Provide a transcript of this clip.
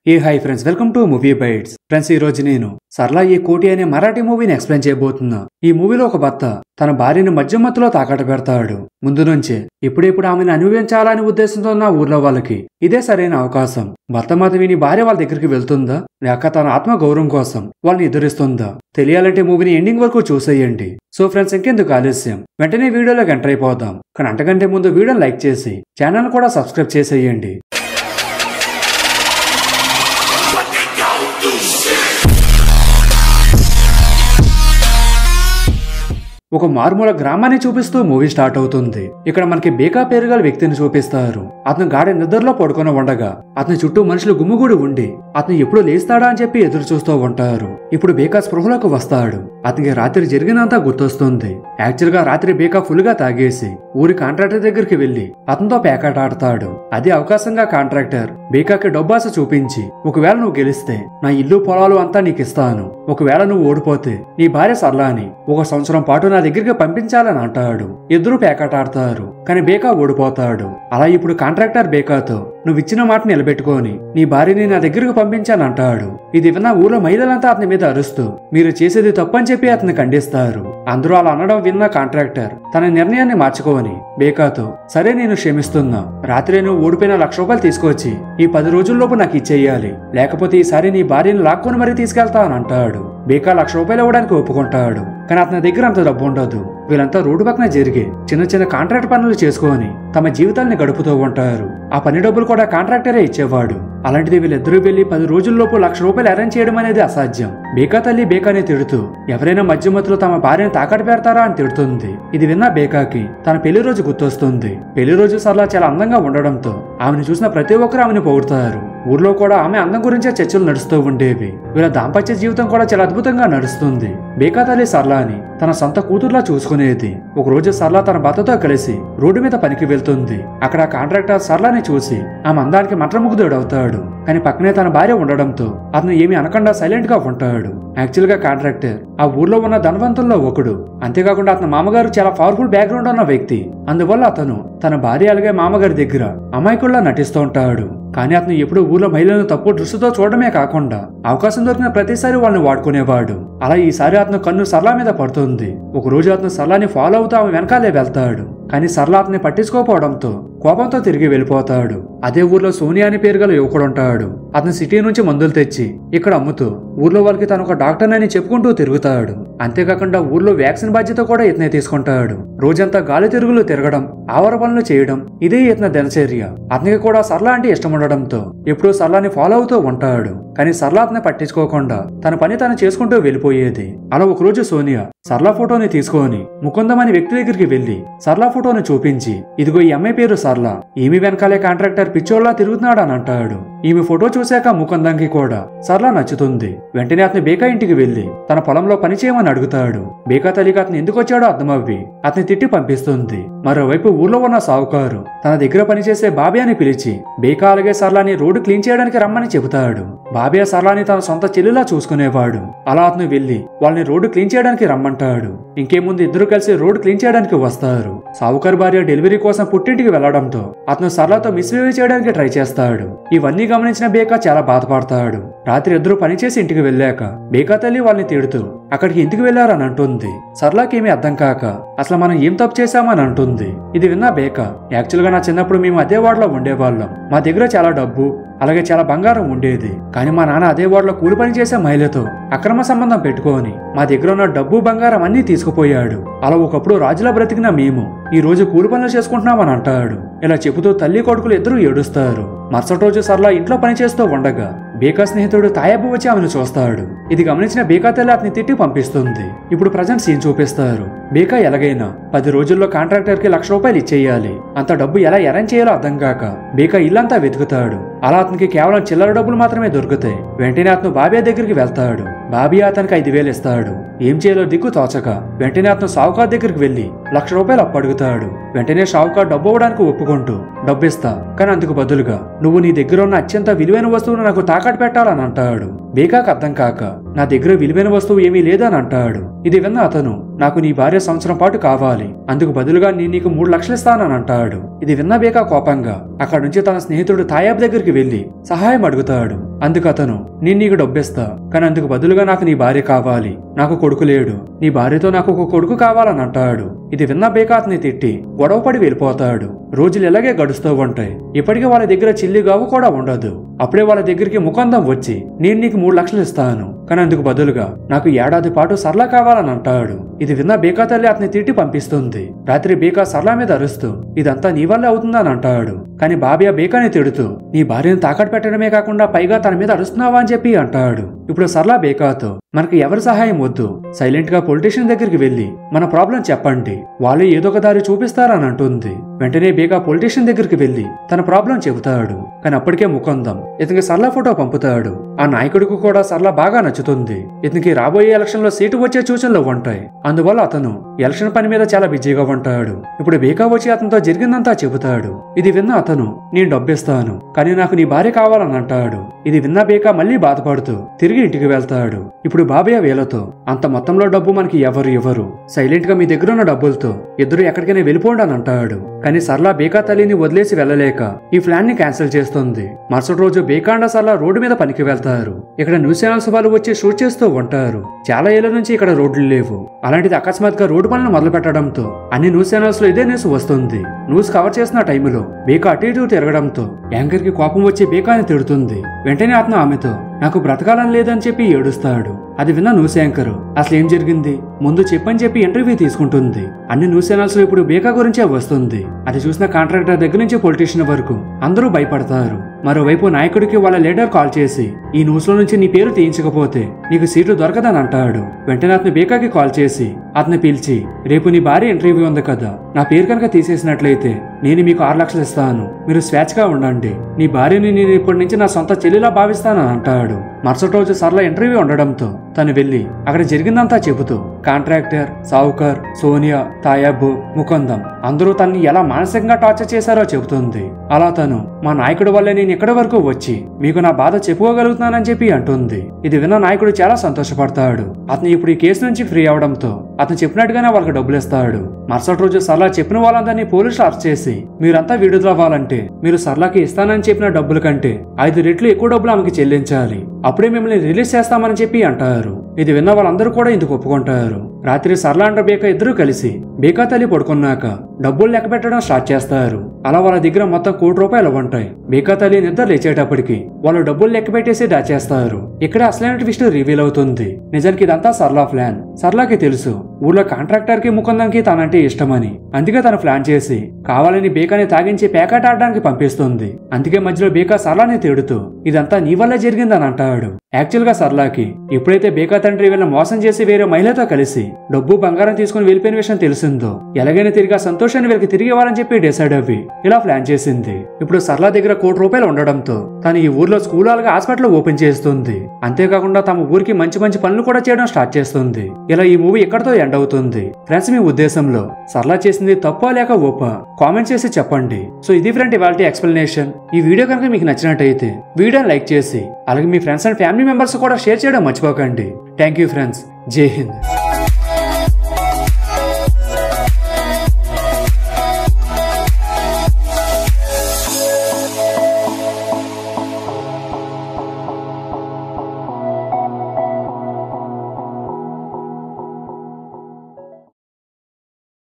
A hi friends welcome to movie bytes friends ఈ రోజు నేను సర్లా ఈ కోటి అనే మరాఠీ మూవీని ఎక్స్ప్లెయిన్ చేయబోతున్నా ఈ మూవీలో ఒక భర్త తన భార్యని మధ్యమత్తులో తాకట పెడతాడు ముందు నుంచే ఇప్పుడిప్పుడు ఆమెను అనుభవించాలనే ఉద్దేశంతో ఉన్న ఊర్లో వాళ్ళకి ఇదే సరైన అవకాశం భర్త మాట విని భార్య వాళ్ళ దగ్గరికి వెళ్తుందా లేక తన ఆత్మ గౌరవం కోసం వాళ్ళని ఎదురిస్తుందా తెలియాలంటే మూవీని ఎండింగ్ వరకు చూసేయండి సో ఫ్రెండ్స్ ఇంకెందుకు ఆలస్యం వెంటనే వీడియోలోకి ఎంటర్ అయిపోదాం కానీ అంతకంటే ముందు వీడియోని లైక్ చేసి ఛానల్ కూడా సబ్స్క్రైబ్ చేసేయండి ఒక మారుమూల గ్రామాన్ని చూపిస్తూ మూవీ స్టార్ట్ అవుతుంది ఇక్కడ మనకి బేకా పేరు గల వ్యక్తిని చూపిస్తారు అతను గాఢ నిద్రలో పడుకొని ఉండగా అతని చుట్టూ మనుషులు గుమ్ముగూడి ఉండి అతను ఎప్పుడు లేస్తాడా అని చెప్పి ఎదురు చూస్తూ ఉంటారు ఇప్పుడు బేకా స్పృహలోకి వస్తాడు అతనికి రాత్రి జరిగినంతా గుర్తొస్తుంది యాక్చువల్ గా రాత్రి బేకా ఫుల్ గా తాగేసి ఊరి కాంట్రాక్టర్ దగ్గరికి వెళ్లి అతనితో పేకాట ఆడతాడు అదే అవకాశంగా కాంట్రాక్టర్ బేకాకి డబ్బాస చూపించి ఒకవేళ నువ్వు గెలిస్తే నా ఇల్లు పొలాలు అంతా నీకు ఇస్తాను ఒకవేళ నువ్వు ఓడిపోతే నీ భార్య సర్లాని ఒక సంవత్సరం పాటు నా దగ్గరికి పంపించాలని అంటాడు ఇద్దరు పేకాట ఆడతారు కానీ బేకా ఓడిపోతాడు అలా ఇప్పుడు కాంట్రాక్టర్ బేకాతో నువ్వు ఇచ్చిన మాట నిలబెట్టుకొని నీ భార్యని నా దగ్గరకు పంపించానంటాడు ఇది విన్న ఊర్లో మహిళలంతా అతని మీద అరుస్తూ మీరు చేసేది తప్పని చెప్పి అతన్ని ఖండిస్తారు అందరూ అలా అనడం విన్న కాంట్రాక్టర్ తన నిర్ణయాన్ని మార్చుకోని బేకాతో సరే నేను క్షమిస్తున్నా రాత్రి నువ్వు ఓడిపోయిన లక్ష రూపాయలు తీసుకొచ్చి ఈ పది రోజుల్లోపు నాకు ఇచ్చేయాలి లేకపోతే ఈసారి నీ భార్యను లాక్కొని మరీ తీసుకెళ్తా అని అంటాడు బేకా లక్ష రూపాయలు ఇవ్వడానికి ఒప్పుకుంటాడు కానీ అతని దగ్గర అంత డబ్బు ఉండదు వీళ్ళంతా రోడ్డు పక్కన జరిగే చిన్న చిన్న కాంట్రాక్ట్ పనులు చేసుకొని తమ జీవితాల్ని గడుపుతూ ఉంటారు ఆ పని డబ్బులు కూడా కాంట్రాక్టరే ఇచ్చేవాడు అలాంటిది వీళ్ళిద్దరూ వెళ్లి పది రోజుల్లోపు లక్ష రూపాయలు అరేంజ్ చేయడం అనేది అసాధ్యం బేకా తల్లి బేకాని తిడుతూ ఎవరైనా మధ్యమతులు తమ భార్యను తాకట్టు పెడతారా అని తిడుతుంది ఇది విన్న బేకాకి తన పెళ్లి రోజు గుర్తొస్తుంది పెళ్లి రోజు సర్లా చాలా అందంగా ఉండడంతో ఆమెను చూసిన ప్రతి ఒక్కరు ఆమెను పొగుడుతారు ఊర్లో కూడా ఆమె అందం గురించే చర్చలు నడుస్తూ ఉండేవి వీళ్ళ దాంపత్య జీవితం కూడా చాలా అద్భుతంగా నడుస్తుంది బేకా తల్లి సర్లాని తన సొంత కూతుర్లా చూసుకునేది ఒక రోజు సర్లా తన భర్తతో కలిసి రోడ్డు మీద పనికి వెళ్తుంది అక్కడ కాంట్రాక్టర్ సర్లాని చూసి ఆమె అందానికి మంత్రముగ్ధుడవుతాడు కానీ పక్కనే తన భార్య ఉండడంతో అతను ఏమీ అనకుండా సైలెంట్ గా ఉంటాడు యాక్చువల్ గా కాంట్రాక్టర్ ఆ ఊర్లో ఉన్న ధనవంతుల్లో ఒకడు అంతేకాకుండా అతని మామగారు చాలా పవర్ఫుల్ బ్యాక్గ్రౌండ్ ఉన్న వ్యక్తి అందువల్ల అతను తన భార్య అలాగే మామగారి దగ్గర అమాయకుల్లా నటిస్తూ ఉంటాడు కానీ అతను ఎప్పుడూ ఊర్లో మహిళలను తప్పు దృష్టితో చూడడమే కాకుండా అవకాశం దొరికిన ప్రతిసారి వాళ్ళని వాడుకునేవాడు అలా ఈసారి అతను కన్ను సర్లా మీద పడుతుంది ఒక రోజు అతను సర్లాని ఫాలో అవుతూ ఆమె వెనకాలే వెళ్తాడు కానీ సర్లా అతన్ని పట్టించుకోకపోవడంతో కోపంతో తిరిగి వెళ్ళిపోతాడు అదే ఊర్లో సోనియా అని పేరు గల యువకుడు ఉంటాడు అతను సిటీ నుంచి మందులు తెచ్చి ఇక్కడ అమ్ముతూ ఊర్లో వాళ్ళకి తను ఒక డాక్టర్ అని చెప్పుకుంటూ తిరుగుతాడు అంతేకాకుండా ఊర్లో వ్యాక్సిన్ బాధ్యత కూడా ఇతనే తీసుకుంటాడు రోజంతా గాలి తిరుగులు తిరగడం ఆవర పనులు చేయడం ఇదే ఇతని దినచర్య అతనికి కూడా సర్లా అంటే ఇష్టం ఉండడంతో ఎప్పుడూ సర్లాని ఫాలో అవుతూ ఉంటాడు కానీ సర్లా అతన్ని పట్టించుకోకుండా తన పని తను చేసుకుంటూ వెళ్ళిపోయేది అలా ఒకరోజు సోనియా సర్లా ఫోటోని తీసుకొని ముకుందం అనే వ్యక్తి దగ్గరికి వెళ్లి సర్లా ఫోటోని చూపించి ఇదిగో ఈ అమ్మాయి పేరు సర్లా ఈమె వెనకాలే కాంట్రాక్టర్ పిచ్చోళ్లా తిరుగుతున్నాడు అని అంటాడు ఈమె ఫోటో చూశాక ముకుందంకి కూడా సర్లా నచ్చుతుంది వెంటనే అతని బేకా ఇంటికి వెళ్లి తన పొలంలో పని చేయమని అడుగుతాడు బేకా తల్లికి అతను ఎందుకు వచ్చాడో అర్థమవ్వి అతని తిట్టి పంపిస్తుంది మరోవైపు ఊర్లో ఉన్న సావుకారు తన దగ్గర పనిచేసే బాబీ అని పిలిచి బేకా అలాగే సర్లాని రోడ్డు క్లీన్ చేయడానికి రమ్మని చెబుతాడు బాబీ సర్లాని తన సొంత చెల్లిలా చూసుకునేవాడు అలా అతను వెళ్లి వాళ్ళని రోడ్డు క్లీన్ చేయడానికి రమ్మంటాడు ఇంకేముందు ఇద్దరు కలిసి రోడ్డు క్లీన్ చేయడానికి వస్తారు సావుకారు భార్య డెలివరీ కోసం పుట్టింటికి వెళ్లడంతో అతను సర్లాతో మిస్బిహేవ్ చేయడానికి ట్రై చేస్తాడు ఇవన్నీ గమనించిన బేకా చాలా బాధపడతాడు రాత్రి ఇద్దరు పనిచేసి ఇంటికి వెళ్ళాక బేకా తల్లి వాళ్ళని తిడుతూ అక్కడికి ఎందుకు వెళ్లారని అంటుంది సర్లాకేమీ అర్థం కాక అసలు మనం ఏం తప్పు చేశామని అంటుంది ఇది విన్నా బేకా యాక్చువల్ గా నా చిన్నప్పుడు మేము అదే వాడలో ఉండేవాళ్ళం మా దగ్గర చాలా డబ్బు అలాగే చాలా బంగారం ఉండేది కానీ మా నాన్న అదే వాడలో కూలి పని చేసే మహిళతో అక్రమ సంబంధం పెట్టుకొని మా దగ్గర ఉన్న డబ్బు బంగారం అన్నీ తీసుకుపోయాడు అలా ఒకప్పుడు రాజులా బ్రతికిన మేము ఈ రోజు కూలి పనులు చేసుకుంటున్నామని అంటాడు ఇలా చెబుతూ తల్లి కొడుకులు ఇద్దరు ఏడుస్తారు మరుసటి రోజు సర్లా ఇంట్లో పనిచేస్తూ ఉండగా బేకా స్నేహితుడు తాయాబు వచ్చి ఆమెను చూస్తాడు ఇది గమనించిన బేకా తల్లి అతని తిట్టి పంపిస్తుంది ఇప్పుడు ప్రజెంట్ సీన్ చూపిస్తారు బేకా ఎలాగైనా పది రోజుల్లో కాంట్రాక్టర్ కి లక్ష రూపాయలు ఇచ్చేయాలి అంత డబ్బు ఎలా అరేంజ్ చేయాలో అర్థం కాక బేకా ఇల్లంతా వెతుకుతాడు అలా అతనికి కేవలం చిల్లర డబ్బులు మాత్రమే దొరుకుతాయి వెంటనే అతను బాబియా దగ్గరికి వెళ్తాడు బాబియా అతనికి ఐదు వేలు ఇస్తాడు ఏం చేయాలో దిక్కు తోచక వెంటనే అతను సావుకార్ దగ్గరికి వెళ్లి లక్ష రూపాయలు అప్పు అడుగుతాడు వెంటనే షావుకార్ డబ్బు ఇవ్వడానికి ఒప్పుకుంటూ డబ్బిస్తా కానీ అందుకు బదులుగా నువ్వు నీ దగ్గర ఉన్న అత్యంత విలువైన వస్తువును నాకు తాకట్టు పెట్టాలని అంటాడు బేకాకు అర్థం కాక నా దగ్గర విలువైన వస్తువు ఏమీ లేదని అంటాడు ఇది విన్న అతను నాకు నీ భార్య సంవత్సరం పాటు కావాలి అందుకు బదులుగా నేను నీకు మూడు లక్షలు ఇస్తానని అంటాడు ఇది విన్న బేకా కోపంగా అక్కడి నుంచి తన స్నేహితుడు తాయాబ్ దగ్గరికి వెళ్లి సహాయం అడుగుతాడు అందుకు అతను నేను నీకు డబ్బిస్తా కానీ అందుకు బదులుగా నాకు నీ భార్య కావాలి నాకు కొడుకు లేడు నీ భార్యతో నాకు ఒక కొడుకు కావాలని అంటాడు ఇది విన్న బేక అతని తిట్టి గొడవపడి వెళ్ళిపోతాడు రోజులు ఇలాగే గడుస్తూ ఉంటాయి ఇప్పటికే వాళ్ళ దగ్గర చిల్లి గావు కూడా ఉండదు అప్పుడే వాళ్ళ దగ్గరికి ముఖందం వచ్చి నేను నీకు మూడు లక్షలు ఇస్తాను కానీ అందుకు బదులుగా నాకు ఏడాది పాటు సరళ కావాలని అంటాడు ఇది విన్న బేకా తల్లి అతని తిట్టి పంపిస్తుంది రాత్రి బేకా సరళ మీద అరుస్తూ ఇదంతా నీ వల్లే అవుతుందని అంటాడు కానీ బాబియా బేకాని తిడుతూ నీ భార్యను తాకట్టు పెట్టడమే కాకుండా పైగా తన మీద అరుస్తున్నావా అని చెప్పి అంటాడు ఇప్పుడు సరళ బేకాతో మనకి ఎవరి సహాయం వద్దు సైలెంట్ గా పొలిటీషియన్ దగ్గరికి వెళ్లి మన ప్రాబ్లం చెప్పండి వాళ్ళు ఏదో ఒక దారి చూపిస్తారని అంటుంది వెంటనే బేగా పొలిటీషియన్ దగ్గరికి వెళ్లి తన ప్రాబ్లం చెబుతాడు కానీ అప్పటికే ముకుందం ఇతనికి సరళ ఫోటో పంపుతాడు ఆ నాయకుడికి కూడా సరళ బాగా నచ్చుతుంది ఇతనికి రాబోయే ఎలక్షన్ లో సీటు వచ్చే సూచనలు ఉంటాయి అందువల్ల అతను ఎలక్షన్ పని మీద చాలా బిజీగా ఉంటాడు ఇప్పుడు బేకా వచ్చి అతనితో జరిగిందంతా చెబుతాడు ఇది విన్న అతను నేను డబ్బిస్తాను కానీ నాకు నీ భార్య కావాలని అంటాడు ఇది విన్న బేకా మళ్ళీ బాధపడుతూ తిరిగి ఇంటికి వెళ్తాడు ఇప్పుడు బాబయ్య వేలతో అంత మొత్తంలో డబ్బు మనకి ఎవరు ఇవ్వరు సైలెంట్ గా మీ దగ్గర ఉన్న డబ్బులతో ఇద్దరు ఎక్కడికైనా వెళ్ళిపోండి అని అంటాడు కానీ సర్లా బేకా తల్లిని వదిలేసి వెళ్ళలేక ఈ ప్లాన్ ని క్యాన్సిల్ చేస్తుంది మరుసటి రోజు బేకాండ సర్లా రోడ్డు మీద పనికి వెళ్తారు ఇక్కడ న్యూస్ ఛానల్స్ వాళ్ళు వచ్చి షూట్ చేస్తూ ఉంటారు చాలా ఏళ్ల నుంచి ఇక్కడ రోడ్లు లేవు అలాంటిది అకస్మాత్తుగా రోడ్డు పనులు మొదలు పెట్టడంతో అన్ని న్యూస్ ఛానల్స్ లో ఇదే న్యూస్ వస్తుంది న్యూస్ కవర్ చేసిన టైంలో బేకా అటు ఇటు తిరగడంతో యాంకర్ కి కోపం వచ్చి బేకాని తిడుతుంది వెంటనే అతను ఆమెతో నాకు బ్రతకాలని లేదని చెప్పి ఏడుస్తాడు అది విన్న న్యూస్ యాంకర్ అసలు ఏం జరిగింది ముందు చెప్పని చెప్పి ఇంటర్వ్యూ తీసుకుంటుంది అన్ని న్యూస్ ఛానల్స్ లో ఇప్పుడు బేకా గురించే వస్తుంది అది చూసిన కాంట్రాక్టర్ దగ్గర నుంచి పొలిటీషియన్ వరకు అందరూ భయపడతారు మరోవైపు నాయకుడికి వాళ్ళ లీడర్ కాల్ చేసి ఈ న్యూస్ లో నుంచి నీ పేరు తీయించకపోతే నీకు సీటు దొరకదని అంటాడు వెంటనే అతను బేకాకి కాల్ చేసి అతన్ని పిలిచి రేపు నీ భార్య ఇంటర్వ్యూ ఉంది కదా నా పేరు కనుక తీసేసినట్లయితే నేను మీకు ఆరు లక్షలు ఇస్తాను మీరు స్వేచ్ఛగా ఉండండి నీ భార్యని నేను ఇప్పటి నుంచి నా సొంత చెల్లిలా భావిస్తానని అంటాడు మరుసటి రోజు సరళ ఇంటర్వ్యూ ఉండడంతో తను వెళ్లి అక్కడ జరిగిందంతా చెబుతూ కాంట్రాక్టర్ సావుకర్ సోనియా తాయాబ్ ముకుందం అందరూ తన్ని ఎలా మానసికంగా టార్చర్ చేశారో చెబుతుంది అలా తను మా నాయకుడి వల్లే నేను ఇక్కడి వరకు వచ్చి మీకు నా బాధ చెప్పుకోగలుగుతున్నానని చెప్పి అంటుంది ఇది విన్న నాయకుడు చాలా సంతోషపడతాడు అతను ఇప్పుడు ఈ కేసు నుంచి ఫ్రీ అవడంతో అతను చెప్పినట్టుగానే వాళ్ళకి డబ్బులు ఇస్తాడు మరుసటి రోజు సరళ చెప్పిన వాళ్ళందరినీ పోలీసులు అరెస్ట్ చేసి మీరంతా విడుదలవ్వాలంటే మీరు సరళకి ఇస్తానని చెప్పిన డబ్బుల కంటే ఐదు రెట్లు ఎక్కువ డబ్బులు ఆమెకి చెల్లించాలి అప్పుడే మిమ్మల్ని రిలీజ్ చేస్తామని చెప్పి అంటారు ఇది విన్న వాళ్ళందరూ కూడా ఇందుకు ఒప్పుకుంటారు రాత్రి సరళ అండ్ బేకా ఇద్దరూ కలిసి బేకా తల్లి పడుకున్నాక డబ్బులు లెక్క పెట్టడం స్టార్ట్ చేస్తారు అలా వాళ్ళ దగ్గర మొత్తం కోటి రూపాయలు ఉంటాయి బేకా తల్లి నిద్ర లేచేటప్పటికి వాళ్ళు డబ్బులు లెక్క పెట్టేసి దాచేస్తారు ఇక్కడ అసలైన ట్విస్ట్ రివీల్ అవుతుంది నిజానికి ఇదంతా సర్లా ప్లాన్ సర్లాకి తెలుసు ఊర్లో కాంట్రాక్టర్ కి ముకుందంకి తనంటే ఇష్టమని అందుకే తను ప్లాన్ చేసి కావాలని బేకాని తాగించి పేకాట ఆడడానికి పంపిస్తుంది అందుకే మధ్యలో బేకా సర్లాని తేడుతూ ఇదంతా నీ వల్లే జరిగిందని అంటాడు యాక్చువల్ గా సర్లాకి ఎప్పుడైతే బేకా తండ్రి వీళ్ళని మోసం చేసి వేరే మహిళతో కలిసి డబ్బు బంగారం తీసుకుని వెళ్ళిపోయిన విషయం తెలిసిందో ఎలాగైనా తిరిగి ఆ సంతోషాన్ని వీళ్ళకి తిరిగి ఇవ్వాలని చెప్పి డిసైడ్ అవ్వి ఇలా ప్లాన్ చేసింది ఇప్పుడు సర్లా దగ్గర కోటి రూపాయలు ఉండడంతో తను ఈ ఊర్లో స్కూల్ హాల్గా హాస్పిటల్ ఓపెన్ చేస్తుంది అంతేకాకుండా తమ ఊరికి మంచి మంచి పనులు కూడా చేయడం స్టార్ట్ చేస్తుంది ఇలా ఈ మూవీ ఎక్కడితో ఎండ్ అవుతుంది ఫ్రెండ్స్ మీ ఉద్దేశంలో సర్లా చేసింది తప్ప లేక ఓపా కామెంట్ చేసి చెప్పండి సో ఇది ఫ్రెండ్ ఇవాళ ఎక్స్ప్లెనేషన్ ఈ వీడియో కనుక మీకు నచ్చినట్టయితే వీడియోని లైక్ చేసి అలాగే మీ ఫ్రెండ్స్ అండ్ ఫ్యామిలీ మెంబర్స్ కూడా షేర్ చేయడం మర్చిపోకండి థ్యాంక్ యూ ఫ్రెండ్స్ జై హింద్